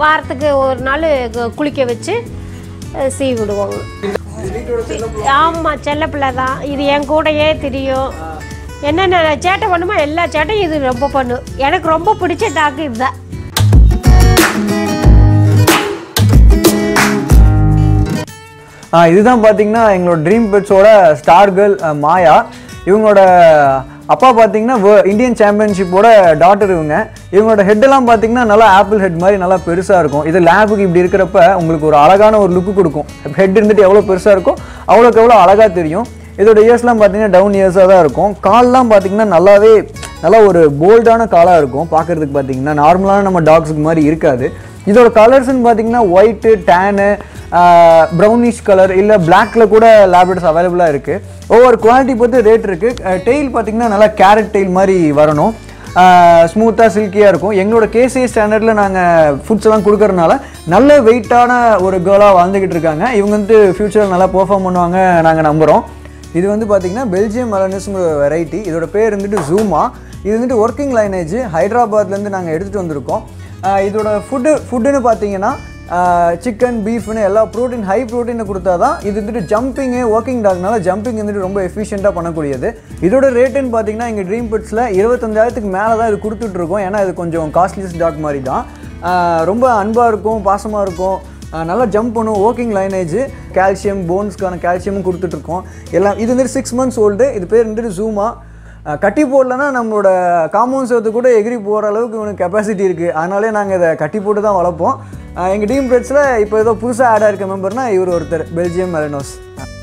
வாரத்துக்கு ஒரு நாள் கு- குளிக்க வச்சு அஹ், சீவி விடுவோங்க ஆமாம் செல்லப்பிள்ளை தான் இது என் கூடயே தெரியும் என்னென்ன சேட்டை பண்ணுமோ எல்லா சேட்டையும் இது ரொம்ப பண்ணும் எனக்கு ரொம்ப பிடிச்ச டாக்கு இதுதான் ஆ, இதுதான் பார்த்தீங்கன்னா எங்களோட ட்ரீம் பெட்ஸோட ஸ்டார் கேர்ள் மாயா இவங்களோட அப்பா பார்த்தீங்கன்னா வே- இந்தியன் சாம்பியன்ஷிப்போட டாட்டர் இவங்க இவங்களோட ஹெட்டெல்லாம் பார்த்தீங்கன்னா நல்லா ஆப்பிள் ஹெட் மாதிரி நல்லா பெருசாக இருக்கும் இது லேபுக்கு இப்படி இருக்கிறப்ப உங்களுக்கு ஒரு அழகான ஒரு லுக்கு கொடுக்கும் ஹெட் இருந்துட்டு எவ்வளோ பெருசாக இருக்கோ அவ்வளோக்கு எவ்வளோ அழகாக தெரியும் இதோட இயர்ஸ்லாம் பார்த்தீங்கன்னா டவுன் இயர்ஸாக தான் இருக்கும் கால்லாம் பார்த்தீங்கன்னா நல்லாவே நல்லா ஒரு போல்டான காலாக இருக்கும் பார்க்குறதுக்கு பார்த்தீங்கன்னா நார்மலான நம்ம டாக்ஸுக்கு மாதிரி இருக்காது இதோட கலர்ஸ்னு பார்த்தீங்கன்னா ஒயிட்டு டேனு ப்ரௌனிஷ் கலர் இல்லை பிளாக்ல கூட லேப்ரேட்டர்ஸ் அவைலபிளாக இருக்குது ஒவ்வொரு குவாலிட்டி பொறுத்து ரேட் இருக்குது டெயில் பார்த்தீங்கன்னா நல்லா கேரட் டெயில் மாதிரி வரணும் ஸ்மூத்தாக சில்கியாக இருக்கும் எங்களோட கேசிஏ ஸ்டாண்டர்டில் நாங்கள் ஃபுட்ஸ் எல்லாம் கொடுக்கறனால நல்ல வெயிட்டான ஒரு கேர்ளாக வாழ்ந்துக்கிட்டு இருக்காங்க இவங்க வந்து ஃப்யூச்சரில் நல்லா பெர்ஃபார்ம் பண்ணுவாங்க நாங்கள் நம்புகிறோம் இது வந்து பார்த்தீங்கன்னா பெல்ஜியம் மெலனிஸ்ங்கிற வெரைட்டி இதோட பேர் வந்துட்டு ஜூமா இது வந்துட்டு ஒர்க்கிங் லைனேஜ் ஹைதராபாத்லேருந்து நாங்கள் எடுத்துகிட்டு வந்திருக்கோம் ஆஹ் இதோட ஃபுட்டு ஃபுட்டுன்னு பார்த்தீங்கன்னா சிக்கன் பீஃப்னு எல்லா ப்ரோட்டீன் ஹை ப்ரோட்டீனை கொடுத்தா தான் இது வந்துட்டு ஜம்பிங்கு ஒர்க்கிங் டாக்னால ஜம்பிங் வந்துட்டு ரொம்ப எஃபிஷியண்ட்டாக பண்ணக்கூடியது இதோட ரேட்டுன்னு பார்த்தீங்கன்னா எங்கள் ட்ரீம் பெட்ஸில் இருபத்தஞ்சாயிரத்துக்கு மேலே தான் இது கொடுத்துட்ருக்கோம் ஏன்னா இது கொஞ்சம் காஸ்ட்லியஸ் டாக் மாதிரி தான் ஆஹ் ரொம்ப அன்பாக இருக்கும் பாசமாக இருக்கும் ஆஹ் நல்லா ஜம்ப் பண்ணும் ஒர்க்கிங் லைனேஜ் கால்சியம் போன்ஸ்க்கான கால்சியமும் கொடுத்துட்ருக்கோம் எல்லாம் இது வந்துட்டு சிக்ஸ் மந்த்ஸ் ஓல்டு இது பேர் வந்துட்டு ஜூமா அஹ் கட்டி போடலன்னா நம்மளோட காம்பவுண்ட் சேர்த்து கூட எகிரி போகிற அளவுக்கு இவனுக்கு கெப்பாசிட்டி இருக்குது அதனாலே நாங்கள் இதை கட்டி போட்டு தான் வளர்ப்போம் எங்கள் டீம் பிரெட்ஸில் இப்போ ஏதோ புதுசாக ஆடாக இருக்க மெம்பர்னா இவர் ஒருத்தர் பெல்ஜியம் மெலனோஸ்